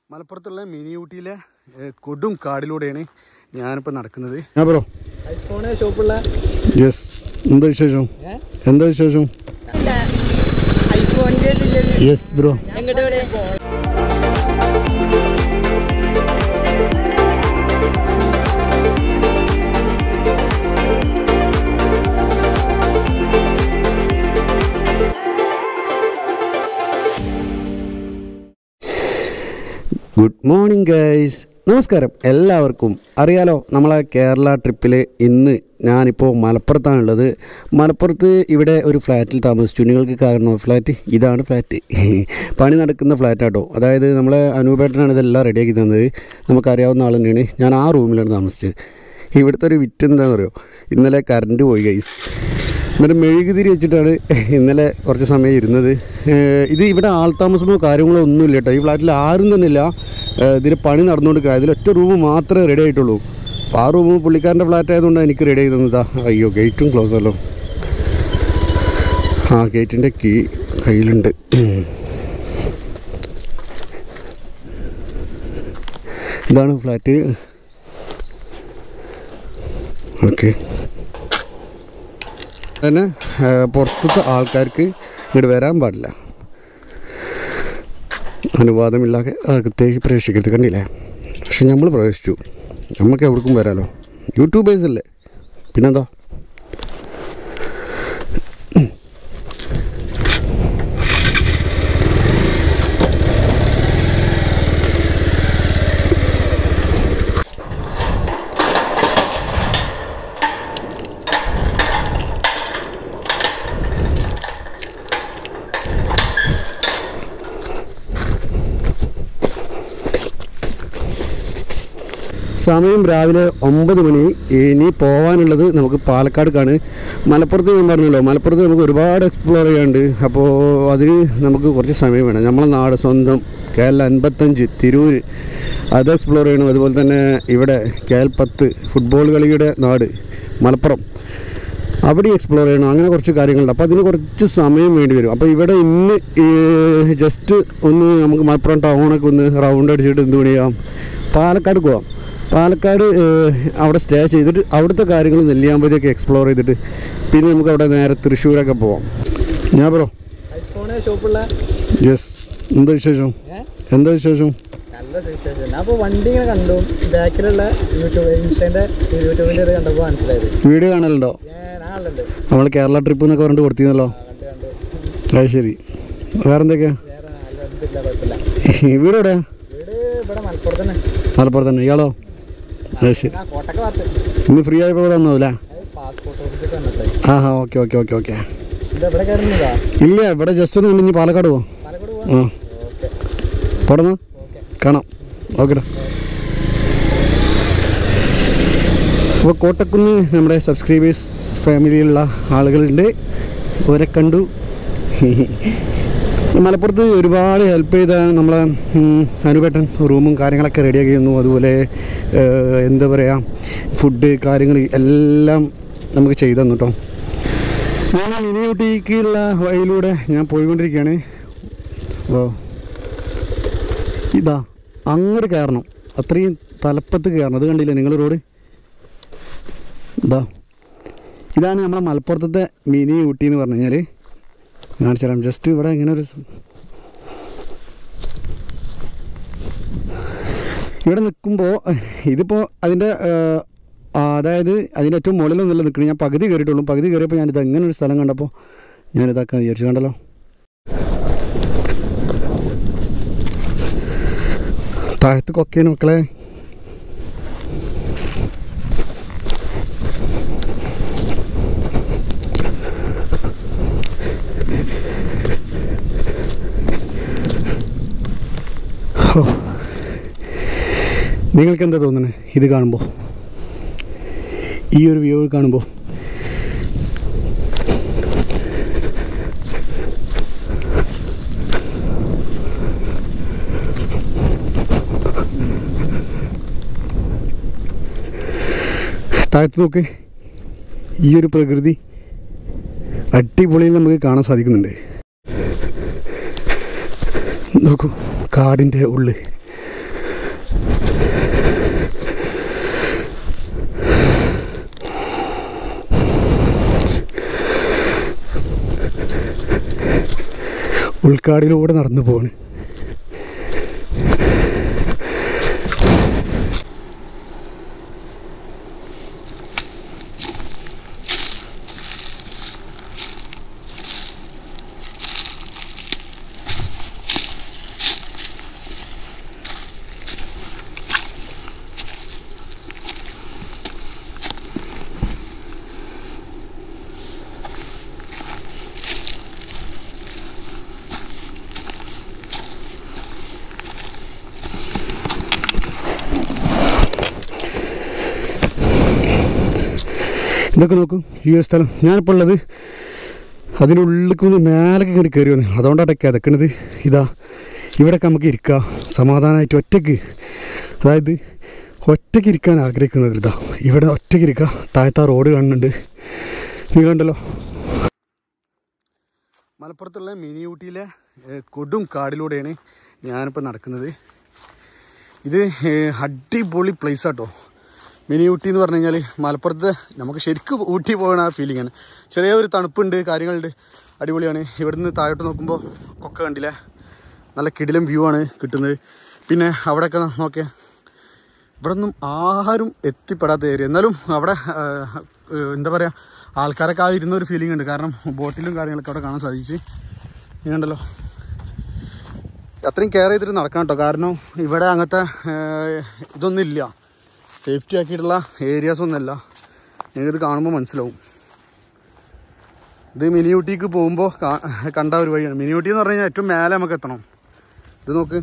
മലപ്പുറത്തുള്ള mini ഊട്ടിയിലെ ഏഹ്, കൊടും കാടിലൂടെയാണ് ഞാനിപ്പോൾ നടക്കുന്നത് ഞാൻ ബ്രോ ഐഫോണ് ഷോപ്പുള്ള യെസ് എന്താ വിശേഷം എന്താ വിശേഷം ഐഫോണിന്റെ യെസ് ബ്രോ എങ്ങോട്ട് ഇവിടെ ഗുഡ് മോർണിംഗ് ഗൈസ് നമസ്കാരം എല്ലാവർക്കും അറിയാലോ നമ്മളെ കേരള ട്രിപ്പിൽ ഇന്ന് ഞാനിപ്പോൾ മലപ്പുറത്താണുള്ളത് മലപ്പുറത്ത് ഇവിടെ ഒരു ഫ്ലാറ്റിൽ താമസിച്ചു നിങ്ങൾക്ക് കാണണോ ഫ്ലാറ്റ് ഇതാണ് ഫ്ലാറ്റ് പണി നടക്കുന്ന ഫ്ലാറ്റാട്ടോ അതായത് നമ്മളെ അനൂപേട്ടനാണ് ഇതെല്ലാം റെഡിയാക്കി തന്നത് നമുക്കറിയാവുന്ന ആൾ തന്നെയാണ് ഞാൻ ആ റൂമിലാണ് താമസിച്ചത് ഇവിടുത്തെ ഒരു വിറ്റ് എന്താണെന്ന് അറിയോ ഇന്നലെ കറണ്ട് പോയി ഗൈസ് എന്നിട്ട് മെഴുകുതിരി വെച്ചിട്ടാണ് ഇന്നലെ കുറച്ച് സമയം ഇരുന്നത് ഏഹ് ഇത് ഇവിടെ ആൾതാമസമോ കാര്യങ്ങളോ ഒന്നുമില്ല കേട്ടോ ഈ ഫ്ലാറ്റിൽ ആരും തന്നെ ഇല്ല ഏഹ് ഇതിന് പണി നടന്നുകൊണ്ടിരിക്കുക അതിലൊറ്റ റൂം മാത്രമേ റെഡി ആയിട്ടുള്ളൂ അപ്പോൾ ആ റൂം പുള്ളിക്കാരൻ്റെ ഫ്ലാറ്റ് ആയതുകൊണ്ട് എനിക്ക് റെഡി ചെയ്ത് തന്നതാ അയ്യോ ഗേറ്റും ക്ലോസ് അല്ലോ ആ ഗേറ്റിൻ്റെ കീ കയ്യിലുണ്ട് ഇതാണ് ഫ്ലാറ്റ് ഓക്കെ തന്നെ ആ, പുറത്തത്തെ ആൾക്കാർക്ക് ഇങ്ങോട്ട് വരാൻ പാടില്ല അനുവാദമില്ലാതെ അകത്തേക്ക് പ്രവേശിക്കരുത് കണ്ടില്ലേ പക്ഷെ നമ്മൾ പ്രവേശിച്ചു നമുക്ക് എവിടേക്കും വരാലോ യൂട്യൂബേഴ്സ് അല്ലേ പിന്നെന്താ സമയം രാവിലെ ഒമ്പത് മണി ഇനി പോകാനുള്ളത് നമുക്ക് പാലക്കാടുക്കാണ് മലപ്പുറത്ത് ഞാൻ പറഞ്ഞല്ലോ മലപ്പുറത്ത് നമുക്ക് ഒരുപാട് എക്സ്പ്ലോർ ചെയ്യാനുണ്ട് അപ്പോൾ അതിന് നമുക്ക് കുറച്ച് സമയം വേണം നമ്മളെ നാട് സ്വന്തം കെ എൽ അൻപത്തഞ്ച് തിരൂർ അത് എക്സ്പ്ലോർ ചെയ്യണം അതുപോലെ തന്നെ ഇവിടെ കെ എൽ പത്ത് ഫുട്ബോൾ കളിയുടെ നാട് മലപ്പുറം അവിടെ എക്സ്പ്ലോർ ചെയ്യണം അങ്ങനെ കുറച്ച് കാര്യങ്ങളുണ്ട് അപ്പോൾ അതിന് കുറച്ച് സമയം വേണ്ടി വരും അപ്പോൾ ഇവിടെ ഇന്ന് ജസ്റ്റ് ഒന്ന് നമുക്ക് മലപ്പുറം ടൗണൊക്കെ ഒന്ന് റൗണ്ട് അടിച്ചിട്ട് എന്ത് പണിയാം പാലക്കാട് പോവാം പാലക്കാട് ഏഹ്, അവിടെ സ്റ്റേ ചെയ്തിട്ട് അവിടുത്തെ കാര്യങ്ങൾ നെല്ലിയാമ്പതിയൊക്കെ എക്സ്പ്ലോർ ചെയ്തിട്ട് പിന്നെ നമുക്ക് അവിടെ നേരെ തൃശ്ശൂരൊക്കെ പോവാം ഞാൻ ബ്രോ ഐഫോണ് ഷോപ്പുള്ള യെസ് എന്താ വിശേഷം ഏ? എന്താ വിശേഷം നല്ല വിശേഷം ഞാൻ അപ്പോൾ വണ്ടി ഇങ്ങനെ കണ്ടു ബാക്കിലുള്ള യൂട്യൂബ് ഇൻസ്റ്റൻ്റെ യൂട്യൂബിൻ്റെ ഇത് കണ്ടപ്പോൾ മനസ്സിലായത് വീഡിയോ കാണലുണ്ടോ ഞാൻ ആളുണ്ട് നമ്മൾ കേരള ട്രിപ്പ് എന്നൊക്കെ പറഞ്ഞിട്ട് കൊടുത്തിരുന്നല്ലോ കണ്ട് കണ്ട് അത് ശരി വേറെന്തൊക്കെയാ വേറെ നല്ല ഇതില്ല കുഴപ്പമില്ല വീട് എവിടെയാ വീട് ഇവിടെ മലപ്പുറത്ത് തന്നെ മലപ്പുറത്ത് തന്നെ ഇയാളോ അത് ശരി ആ കോട്ടക്ക ഭാഗത്ത് ഇന്ന് ഫ്രീ ആയപ്പോൾ ഇവിടെ വന്നതല്ലേ അത് പാസ്പോർട്ട് ഓഫീസൊക്കെ വന്നിട്ട് ആ ഹാ ഓക്കെ ഓക്കെ ഓക്കെ ഓക്കെ ഇത് എവിടെ കയറുന്നതാ ഇല്ല ഇവിടെ ജസ്റ്റ് ഒന്ന് ഇനി പാലക്കാട് പോവാം പാലക്കാട് പോവാ ആ ഓക്കെ പോടുന്നു കാണാം ഓക്കെടാ അപ്പോൾ കോട്ടക്കുന്ന് നമ്മുടെ സബ്സ്ക്രൈബേഴ്സ് ഫാമിലിയിലുള്ള ആളുകളുണ്ട് അവരെ കണ്ടു മലപ്പുറത്ത് ഒരുപാട് ഹെൽപ്പ് ചെയ്ത നമ്മളെ ഉം, അനുപേട്ടൻ റൂമും കാര്യങ്ങളൊക്കെ റെഡിയാക്കി തന്നു അതുപോലെ ഏഹ്, എന്താ പറയുക ഫുഡ് കാര്യങ്ങൾ എല്ലാം നമുക്ക് ചെയ്തു തന്നു കേട്ടോ ഞാൻ മിനി ഊട്ടിക്കുള്ള വഴിയിലൂടെ ഞാൻ പോയിക്കൊണ്ടിരിക്കുകയാണ് ഓ ഇതാ അങ്ങോട്ട് കയറണം അത്രയും തലപ്പത്ത് കയറണം അത് കണ്ടില്ലേ നിങ്ങൾ റോഡ് ഇതാ ഇതാണ് നമ്മളെ മലപ്പുറത്തെ മിനി ഊട്ടി എന്ന് പറഞ്ഞു കഴിഞ്ഞാൽ കാണിച്ചു തരാം ജസ്റ്റ് ഇവിടെ ഇങ്ങനെ ഒരു സ്- ഇവിടെ നിൽക്കുമ്പോൾ ഇതിപ്പോൾ അതിൻ്റെ അതായത് അതിൻ്റെ ഏറ്റവും മുകളിലൊന്നുമല്ല നിൽക്കുന്നത് ഞാൻ പകുതി കയറിയിട്ടുള്ളൂ പകുതി കയറിയപ്പോൾ ഞാനിത് അങ്ങനെ ഒരു സ്ഥലം കണ്ടപ്പോൾ ഞാനിതാക്കാൻ വിചാരിച്ചു കണ്ടല്ലോ താഴത്ത് കൊക്കയാണ് മക്കളെ ഹോ. നിങ്ങൾക്ക് എന്താ തോന്നുന്നത് ഇത് കാണുമ്പോൾ ഈ ഒരു വ്യൂ കാണുമ്പോൾ താഴത്ത് നോക്ക് ഈ ഒരു പ്രകൃതി അടിപൊളിയിൽ നമുക്ക് കാണാൻ സാധിക്കുന്നുണ്ട് നോക്കൂ കാടിൻ്റെ ഉള്ളിൽ ഉൾക്കാടിലൂടെ നടന്നു പോവാണ് ഇതൊക്കെ നോക്കൂ ഈ ഒരു സ്ഥലം ഞാനിപ്പോൾ ഉള്ളത് അതിനുള്ളിലേക്ക് ഒന്ന് മേലേക്ക് ഇങ്ങോട്ട് കയറി വന്നു അതുകൊണ്ടാണ് കിതക്കണത് ഇതാ ഇവിടെയൊക്കെ നമുക്ക് ഇരിക്കാം സമാധാനമായിട്ട് ഒറ്റയ്ക്ക് അതായത് ഒറ്റയ്ക്ക് ഇരിക്കാൻ ആഗ്രഹിക്കുന്നത് ഇതാ ഇവിടെ ഒറ്റയ്ക്ക് ഇരിക്കുക താഴത്തെ ആ റോഡ് കാണുന്നുണ്ട് നീ കണ്ടല്ലോ മലപ്പുറത്തുള്ള മിനി ഊട്ടിയിലെ ഏഹ്, കൊടും കാടിലൂടെയാണ് ഞാനിപ്പോൾ നടക്കുന്നത് ഇത് ഏഹ്, അടിപൊളി പ്ലേസ് ആട്ടോ മിനി ഊട്ടി എന്ന് പറഞ്ഞു കഴിഞ്ഞാൽ മലപ്പുറത്ത് നമുക്ക് ശരിക്കും ഊട്ടി പോകുന്ന ആ ഫീലിംഗ് ആണ് ചെറിയ ഒരു തണുപ്പുണ്ട് കാര്യങ്ങളുണ്ട് അടിപൊളിയാണ് ഇവിടുന്ന് താഴോട്ട് നോക്കുമ്പോൾ കൊക്ക കണ്ടില്ലേ നല്ല കിടിലം വ്യൂ ആണ് കിട്ടുന്നത് പിന്നെ അവിടെയൊക്കെ നോക്കിയാൽ ഇവിടെ ഒന്നും ആരും എത്തിപ്പെടാത്ത ഏരിയ എന്നാലും അവിടെ ആ, ഏഹ്, എന്താ പറയുക ആൾക്കാരൊക്കെ ആ ഇരുന്ന ഒരു ഫീലിംഗ് ഉണ്ട് കാരണം ബോട്ടിലും കാര്യങ്ങളൊക്കെ അവിടെ കാണാൻ സാധിച്ചു ഇങ്ങണ്ടല്ലോ അത്രയും കെയർ ചെയ്തിട്ട് നടക്കണം കേട്ടോ കാരണം ഇവിടെ അങ്ങനത്തെ ഏഹ്, ഇതൊന്നും ഇല്ല സേഫ്റ്റി ആക്കിയിട്ടുള്ള ഏരിയാസ് ഒന്നുമല്ല നിങ്ങൾക്കിത് കാണുമ്പോൾ മനസ്സിലാവും ഇത് മിനി ഊട്ടിക്ക് പോകുമ്പോൾ കണ്ട ഒരു വഴിയാണ് മിനി ഊട്ടി എന്ന് പറഞ്ഞു കഴിഞ്ഞാൽ ഏറ്റവും മേലെ നമുക്ക് എത്തണം ഇത് നോക്ക്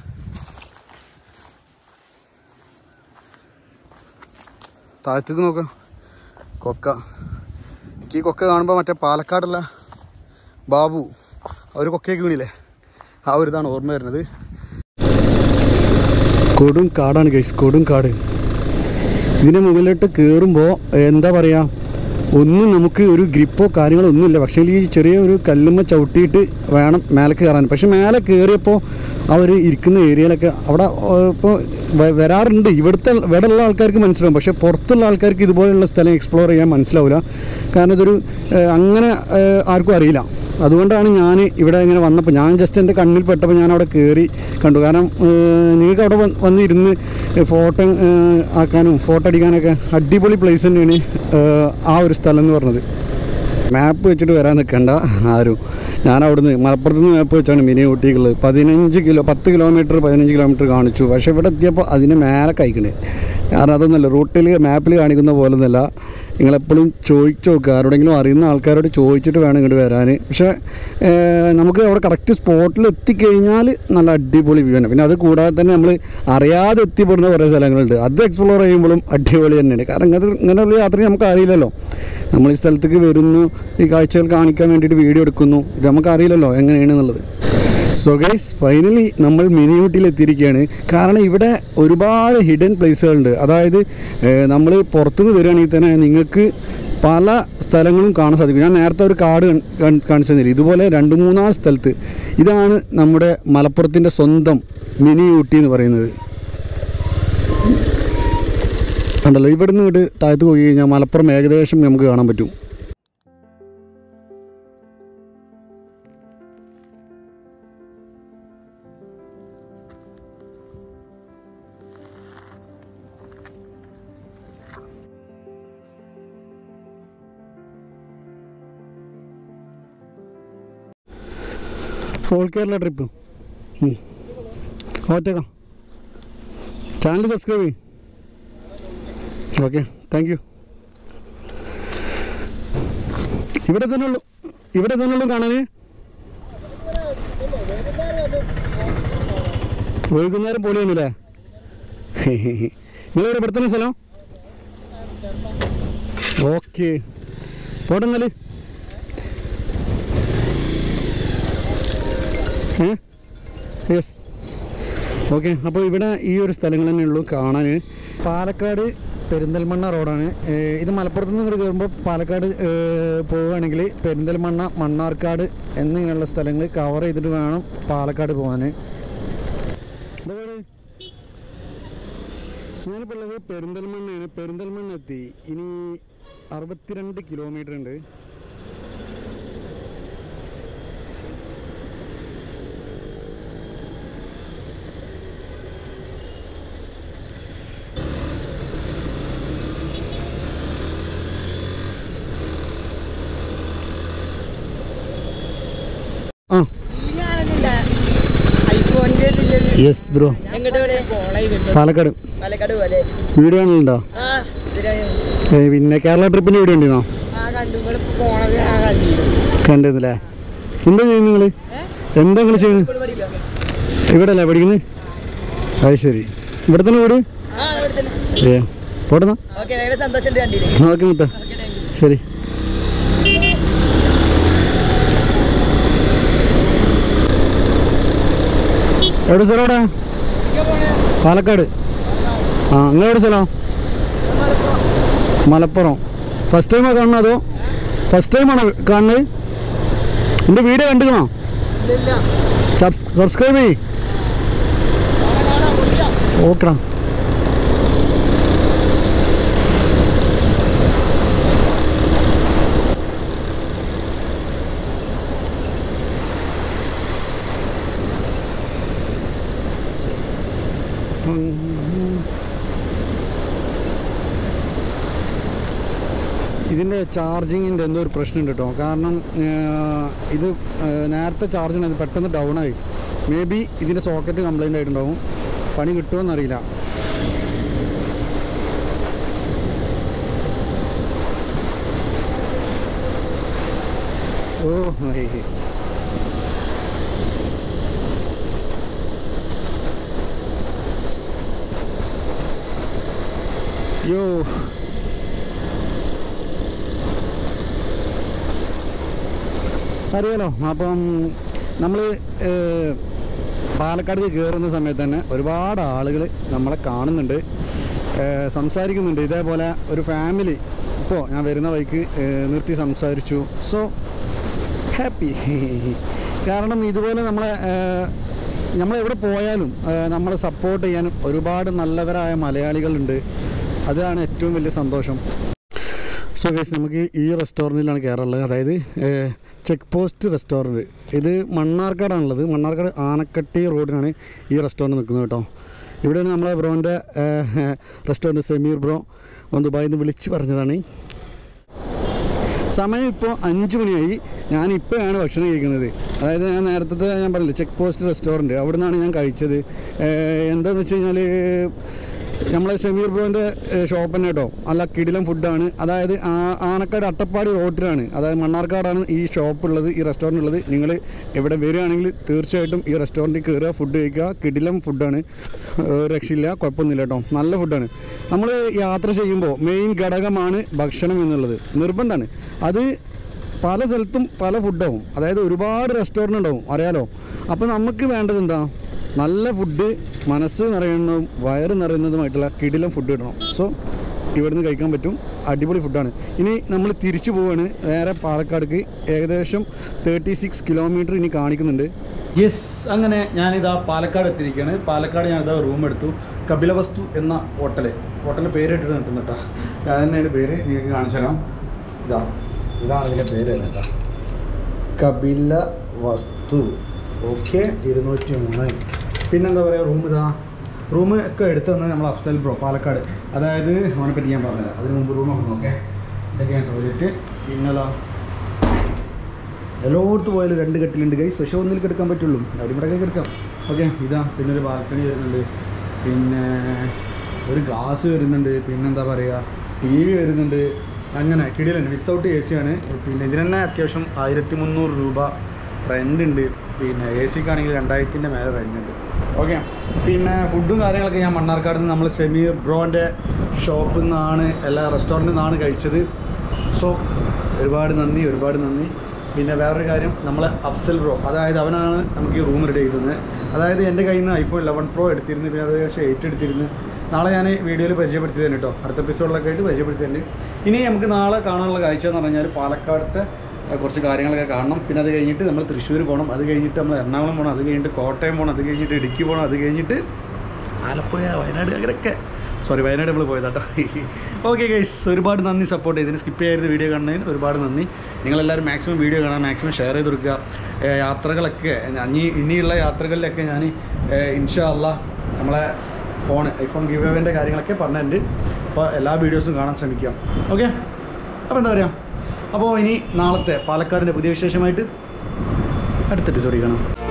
താഴത്തേക്ക് നോക്കാം കൊക്ക എനിക്ക് ഈ കൊക്ക കാണുമ്പോൾ മറ്റേ പാലക്കാടുള്ള ബാബു അവർ കൊക്കയൊക്കെ വീണില്ലേ ആ ഒരു ഇതാണ് ഓർമ്മ വരുന്നത് കൊടും കാടാണ് ഗൈസ് കൊടും കാട് ഇതിന് മുകളിലോട്ട് കയറുമ്പോൾ എന്താ പറയുക ഒന്നും നമുക്ക് ഒരു ഗ്രിപ്പോ കാര്യങ്ങളോ ഒന്നുമില്ല പക്ഷേ ഈ ചെറിയ ഒരു കല്ലുമ്മ ചവിട്ടിയിട്ട് വേണം മേലെ കയറാൻ പക്ഷെ മേലെ കയറിയപ്പോൾ ആ ഒരു ഇരിക്കുന്ന ഏരിയയിലൊക്കെ അവിടെ ഇപ്പോൾ വരാറുണ്ട് ഇവിടുത്തെ ഇവിടെ ഉള്ള ആൾക്കാർക്ക് മനസ്സിലാവും പക്ഷേ പുറത്തുള്ള ആൾക്കാർക്ക് ഇതുപോലെയുള്ള സ്ഥലം എക്സ്പ്ലോർ ചെയ്യാൻ മനസ്സിലാവില്ല കാരണം ഇതൊരു ഏഹ്, അങ്ങനെ ഏഹ്, ആർക്കും അറിയില്ല അതുകൊണ്ടാണ് ഞാൻ ഇവിടെ ഇങ്ങനെ വന്നപ്പോൾ ഞാൻ ജസ്റ്റ് എൻ്റെ കണ്ണിൽ പെട്ടപ്പോൾ ഞാൻ അവിടെ കയറി കണ്ടു കാരണം ഏഹ്, നിങ്ങൾക്ക് അവിടെ വന്ന് വന്നിരുന്ന് ഫോട്ടോ ഏഹ്, ആക്കാനും ഫോട്ടോ അടിക്കാനൊക്കെ അടിപൊളി പ്ലേസ് തന്നെയാണ് ഏഹ്, ആ ഒരു സ്ഥലം എന്ന് പറഞ്ഞത് മാപ്പ് വെച്ചിട്ട് വരാൻ നിൽക്കണ്ട ആരും ഞാൻ അവിടുന്ന് മലപ്പുറത്ത് നിന്ന് മാപ്പ് വെച്ചാണ് മിനി ഊട്ടിക്കുള്ളത് പതിനഞ്ച് കിലോ പത്ത് കിലോമീറ്റർ പതിനഞ്ച് കിലോമീറ്റർ കാണിച്ചു പക്ഷേ ഇവിടെ എത്തിയപ്പോൾ അതിന് മേലെ കഴിക്കണേ കാരണം അതൊന്നുമല്ല റൂട്ടിൽ മാപ്പിൽ കാണിക്കുന്ന പോലെ ഒന്നുമല്ല നിങ്ങളെപ്പോഴും ചോദിച്ചു നോക്കുക ആരോടെങ്കിലും അറിയുന്ന ആൾക്കാരോട് ചോദിച്ചിട്ട് വേണം ഇങ്ങോട്ട് വരാൻ പക്ഷേ ഏഹ്, നമുക്ക് അവിടെ കറക്റ്റ് സ്പോട്ടിൽ എത്തിക്കഴിഞ്ഞാൽ നല്ല അടിപൊളി വ്യൂ ആണ് പിന്നെ അത് കൂടാതെ തന്നെ നമ്മൾ അറിയാതെ എത്തിപ്പെടുന്ന കുറേ സ്ഥലങ്ങളുണ്ട് അത് എക്സ്പ്ലോർ ചെയ്യുമ്പോഴും അടിപൊളി തന്നെയാണ് കാരണം ഇങ്ങനത്തെ ഇങ്ങനെയുള്ള യാത്ര നമുക്ക് അറിയില്ലല്ലോ നമ്മൾ ഈ സ്ഥലത്തേക്ക് വരുന്നു ഈ കാഴ്ചകൾ കാണിക്കാൻ വേണ്ടിയിട്ട് വീഡിയോ എടുക്കുന്നു ഇത് നമുക്ക് അറിയില്ലല്ലോ എങ്ങനെയാണെന്നുള്ളത് സോ ഗൈസ് ഫൈനലി നമ്മൾ മിനി ഊട്ടിയിൽ എത്തിയിരിക്കുകയാണ് കാരണം ഇവിടെ ഒരുപാട് ഹിഡൻ പ്ലേസുകളുണ്ട് അതായത് നമ്മൾ പുറത്തുനിന്ന് വരികയാണെങ്കിൽ തന്നെ നിങ്ങൾക്ക് പല സ്ഥലങ്ങളും കാണാൻ സാധിക്കും ഞാൻ നേരത്തെ ഒരു കാർഡ് കാണിച്ചു തന്നില്ല ഇതുപോലെ രണ്ട് മൂന്നാല് സ്ഥലത്ത് ഇതാണ് നമ്മുടെ മലപ്പുറത്തിൻ്റെ സ്വന്തം മിനി ഊട്ടി എന്ന് പറയുന്നത് കണ്ടല്ലോ ഇവിടുന്ന് ഇങ്ങോട്ട് താഴത്ത് പോയി കഴിഞ്ഞാൽ മലപ്പുറം ഏകദേശം നമുക്ക് കാണാൻ പറ്റും ഓൾ കേരള ട്രിപ്പ് ഓറ്റേക്കാം ചാനൽ സബ്സ്ക്രൈബ് ചെയ്യും ഓക്കെ താങ്ക് യു ഇവിടെ തന്നെ ഉള്ളു ഇവിടെ തന്നെ ഉള്ളു കാണാൻ വൈകുന്നേരം പൊളിയൊന്നുമില്ലേ നിങ്ങളിവിടെ ഇവിടെ തന്നെ സ്ഥലം ഓക്കെ പോട്ടെ എന്നാല് ഏ യെസ് ഓക്കെ അപ്പോൾ ഇവിടെ ഈ ഒരു സ്ഥലങ്ങൾ തന്നെ ഉള്ളൂ കാണാൻ പാലക്കാട് പെരിന്തൽമണ്ണ റോഡാണ് ഏഹ് ഇത് മലപ്പുറത്ത് നിന്ന് ഇങ്ങോട്ട് കയറുമ്പോൾ പാലക്കാട് ഏഹ് പോവുകയാണെങ്കിൽ പെരിന്തൽമണ്ണ മണ്ണാർക്കാട് എന്നിങ്ങനെയുള്ള സ്ഥലങ്ങൾ കവർ ചെയ്തിട്ട് വേണം പാലക്കാട് പോകാൻ ഞാനിപ്പോൾ ഉള്ളത് പെരിന്തൽമണ്ണയാണ് പെരിന്തൽമണ്ണ എത്തി ഇനി അറുപത്തിരണ്ട് കിലോമീറ്റർ ഉണ്ട് ആ ഐഫോണിന്റെ യെസ് ബ്രോ എങ്ങോട്ട് പാലക്കാട് പാലക്കാട് പോലെ വീഡിയോ കാണലുണ്ടോ ആ ശരിയായോ ഏ, പിന്നെ കേരള ട്രിപ്പിൻ്റെ വീഡിയോ ഉണ്ടെന്നോ ആ കണ്ടു ഇവിടെ പോണത് ആ കണ്ടിരുന്നു കണ്ടിരുന്നില്ലേ എന്താ ചെയ്യുന്നത് നിങ്ങൾ എന്താ നിങ്ങൾ ചെയ്യുന്നത് ഇപ്പോൾ പഠിക്കാം ഇവിടെ അല്ലേ പഠിക്കുന്നത് അത് ശരി ഇവിടെ തന്നെ വീട് ആ അവിടെ തന്നെ ഏ പോട്ടെന്നാ ഓക്കെ ഭയങ്കര സന്തോഷം കണ്ടിരുന്നു ഓക്കെ മുത്ത ഓക്കെ താങ്ക് യു ശരി എവിടെ സ്ഥലം എവിടെ പാലക്കാട് ആ നിങ്ങൾ എവിടെ സ്ഥലം മലപ്പുറം ഫസ്റ്റ് ടൈമാണ് കാണുന്നത് അതോ ഫസ്റ്റ് ടൈമാണോ കാണുന്നത് എൻ്റെ വീഡിയോ കണ്ടുക്കണോ ഇല്ല സബ്സ്ക്രൈബ് ചെയ്യ് ഓക്കെടാ ഇതിൻ്റെ ചാർജിങ്ങിൻ്റെ എന്തോ ഒരു പ്രശ്നമുണ്ട് കേട്ടോ കാരണം ആ, ഇത് ആ, നേരത്തെ ചാർജ് ഉണ്ടായത് പെട്ടെന്ന് ഡൗൺ ആയി മേ ബി ഇതിൻ്റെ സോക്കറ്റ് കംപ്ലൈൻ്റ് ആയിട്ടുണ്ടാവും പണി കിട്ടുമോയെന്നറിയില്ല ഓ ഹൈ. യോ അറിയാലോ അപ്പം നമ്മൾ പാലക്കാട് കയറുന്ന സമയത്ത് തന്നെ ഒരുപാട് ആളുകൾ നമ്മളെ കാണുന്നുണ്ട് ഏഹ് സംസാരിക്കുന്നുണ്ട് ഇതേപോലെ ഒരു ഫാമിലി ഇപ്പോൾ ഞാൻ വരുന്ന വഴിക്ക് ഏഹ് നിർത്തി സംസാരിച്ചു സോ ഹാപ്പി കാരണം ഇതുപോലെ നമ്മളെ ഏഹ് നമ്മളെവിടെ പോയാലും ഏഹ് നമ്മളെ സപ്പോർട്ട് ചെയ്യാൻ ഒരുപാട് നല്ലവരായ മലയാളികളുണ്ട് അതാണ് ഏറ്റവും വലിയ സന്തോഷം സോ ഗൈസ് നമുക്ക് ഈ റെസ്റ്റോറൻറ്റിലാണ് കയറാനുള്ളത് അതായത് ചെക്ക് പോസ്റ്റ് റെസ്റ്റോറൻറ്റ് ഇത് മണ്ണാർക്കാടാണുള്ളത് മണ്ണാർക്കാട് ആനക്കട്ടി റോഡിനാണ് ഈ റെസ്റ്റോറൻറ്റ് നിൽക്കുന്നത് കേട്ടോ ഇവിടെയാണ് നമ്മളെ ബ്രോൻ്റെ റെസ്റ്റോറൻറ്റ് സെമീർ ബ്രോ ഒന്ന് ദുബായിൽ നിന്ന് വിളിച്ച് പറഞ്ഞതാണ് സമയം ഇപ്പോൾ അഞ്ച് മണിയായി ഞാൻ ഇപ്പോഴാണ് ഭക്ഷണം കഴിക്കുന്നത് അതായത് ഞാൻ നേരത്തെ ഞാൻ പറഞ്ഞില്ല ചെക്ക് പോസ്റ്റ് റെസ്റ്റോറൻറ്റ് അവിടെ നിന്നാണ് ഞാൻ കഴിച്ചത് ഏഹ് എന്താണെന്ന് വെച്ച് കഴിഞ്ഞാൽ നമ്മളെ ഷമീർ ബ്രോൻ്റെ ഷോപ്പ് തന്നെ കേട്ടോ നല്ല കിടിലം ഫുഡാണ് അതായത് ആ- ആനക്കാട് അട്ടപ്പാടി റോഡിലാണ് അതായത് മണ്ണാർക്കാടാണ് ഈ ഷോപ്പ് ഉള്ളത് ഈ റെസ്റ്റോറൻറ്റ് ഉള്ളത് നിങ്ങൾ എവിടെ വരികയാണെങ്കിൽ തീർച്ചയായിട്ടും ഈ റെസ്റ്റോറൻറ്റിൽ കയറുക ഫുഡ് കഴിക്കുക കിടിലം ഫുഡാണ് ഒരു രക്ഷയില്ല കുഴപ്പമൊന്നുമില്ല കേട്ടോ നല്ല ഫുഡാണ് നമ്മൾ യാത്ര ചെയ്യുമ്പോൾ മെയിൻ ഘടകമാണ് ഭക്ഷണം എന്നുള്ളത് നിർബന്ധമാണ് അത് പല സ്ഥലത്തും പല ഫുഡാവും അതായത് ഒരുപാട് റെസ്റ്റോറൻറ്റ് ഉണ്ടാവും അറിയാലോ അപ്പോൾ നമുക്ക് വേണ്ടത് എന്താ നല്ല ഫുഡ് മനസ്സ് നിറയുന്നതും വയറ് നിറയുന്നതുമായിട്ടുള്ള കിടിലം ഫുഡ് കിട്ടണം സോ ഇവിടുന്ന് കഴിക്കാൻ പറ്റും അടിപൊളി ഫുഡാണ് ഇനി നമ്മൾ തിരിച്ചു പോവാണ് നേരെ പാലക്കാടേക്ക് ഏകദേശം തേർട്ടി സിക്സ് കിലോമീറ്റർ ഇനി കാണിക്കുന്നുണ്ട് യെസ് അങ്ങനെ ഞാനിതാ പാലക്കാട് എത്തിയിരിക്കുകയാണ് പാലക്കാട് ഞാനിതാ റൂം എടുത്തു കപിലവസ്തു എന്ന ഹോട്ടൽ ഹോട്ടലിൻ്റെ പേരിട്ടിട്ട് നിട്ടുന്നു കേട്ടോ അത് തന്നെയാണ് പേര് നിങ്ങൾക്ക് കാണിച്ചു തരാം ഇതാ ഇതാണ് ഇതിൻ്റെ പേര് തന്നെ കേട്ടോ കപില വസ്തു ഓക്കെ ഇരുന്നൂറ്റി മൂന്ന് പിന്നെന്താ പറയുക റൂം ഇതാ റൂം ഒക്കെ എടുത്തു തന്നെ നമ്മൾ അഫ്സൽ ബ്രോ പാലക്കാട് അതായത് അവനെ പറ്റി ഞാൻ പറഞ്ഞത് അതിന് മുമ്പ് റൂമൊക്കെ നോക്കേ ഇതൊക്കെയാണ് ടോയ്ലറ്റ് പിന്നെതാ എല്ലായിടത്ത് പോയാലും രണ്ട് കെട്ടിലുണ്ട് ഗൈസ് പക്ഷേ ഒന്നിൽ കിടക്കാൻ പറ്റുള്ളൂ അടിമടക്കെ കിടക്കാം ഓക്കെ ഇതാ പിന്നെ ഒരു ബാൽക്കണി വരുന്നുണ്ട് പിന്നെ ഒരു ഗ്ലാസ് വരുന്നുണ്ട് പിന്നെന്താ പറയുക ടി വി വരുന്നുണ്ട് അങ്ങനെ കിടിലുണ്ട് വിത്തൗട്ട് എ സി ആണ് പിന്നെ ഇതിന് തന്നെ അത്യാവശ്യം ആയിരത്തി മുന്നൂറ് രൂപ റെൻ്റ് ഉണ്ട് പിന്നെ എ സിക്കാണെങ്കിൽ രണ്ടായിരത്തിൻ്റെ മേലെ റെൻ്റ് ഉണ്ട് ഓക്കെ പിന്നെ ഫുഡും കാര്യങ്ങളൊക്കെ ഞാൻ മണ്ണാർക്കാട് നിന്ന് നമ്മൾ സെമീർ ബ്രോൻ്റെ ഷോപ്പിൽ നിന്നാണ് എല്ലാ റെസ്റ്റോറൻറ്റിൽ നിന്നാണ് കഴിച്ചത് സോ ഒരുപാട് നന്ദി ഒരുപാട് നന്ദി പിന്നെ വേറൊരു കാര്യം നമ്മൾ അഫ്സൽ ബ്രോ അതായത് അവനാണ് നമുക്ക് ഈ റൂം റെഡി ചെയ്തത് അതായത് എൻ്റെ കയ്യിൽ നിന്ന് ഐഫോൺ ലെവൻ പ്രോ എടുത്തിരുന്നു പിന്നെ അത് ശേഷം എയ്റ്റ് എടുത്തിരുന്നു നാളെ ഞാൻ വീഡിയോയിൽ പരിചയപ്പെടുത്തി തന്നെ കേട്ടോ അടുത്ത എപ്പിസോഡിലൊക്കെ ആയിട്ട് പരിചയപ്പെടുത്തി തന്നെ ഇനി നമുക്ക് നാളെ കാണാനുള്ള കാഴ്ച എന്ന് പറഞ്ഞാൽ പാലക്കാടത്തെ ഏഹ്, കുറച്ച് കാര്യങ്ങളൊക്കെ കാണണം പിന്നെ അത് കഴിഞ്ഞിട്ട് നമ്മൾ തൃശ്ശൂർ പോകണം അത് കഴിഞ്ഞിട്ട് നമ്മൾ എറണാകുളം പോകണം അത് കഴിഞ്ഞിട്ട് കോട്ടയം പോകണം അത് കഴിഞ്ഞിട്ട് ഇടുക്കി പോകണം അത് കഴിഞ്ഞിട്ട് ആലപ്പുഴ വയനാട് അങ്ങനെയൊക്കെ സോറി വയനാട് നമ്മൾ പോയതാട്ടോ ഓക്കെ ഗൈസ് ഒരുപാട് നന്ദി സപ്പോർട്ട് ചെയ്തതിന് സ്കിപ്പ് ചെയ്യരുത് വീഡിയോ കാണുന്നതിന് ഒരുപാട് നന്ദി നിങ്ങളെല്ലാവരും മാക്സിമം വീഡിയോ കാണാൻ മാക്സിമം ഷെയർ ചെയ്ത് കൊടുക്കുക ഏ, യാത്രകളൊക്കെ ഇനി ഇനിയുള്ള യാത്രകളിലൊക്കെ ഞാൻ ഇൻഷാ അല്ല നമ്മളെ ഫോൺ ഐഫോൺ ഗിവ് അവേൻ്റെ കാര്യങ്ങളൊക്കെ പറഞ്ഞിട്ടുണ്ട് അപ്പോൾ എല്ലാ വീഡിയോസും കാണാൻ ശ്രമിക്കുക ഓക്കെ അപ്പോൾ എന്താ പറയുക അപ്പോൾ ഇനി നാളത്തെ പാലക്കാടിൻ്റെ പുതിയ വിശേഷമായിട്ട് അടുത്ത എപ്പിസോഡിൽ കാണാം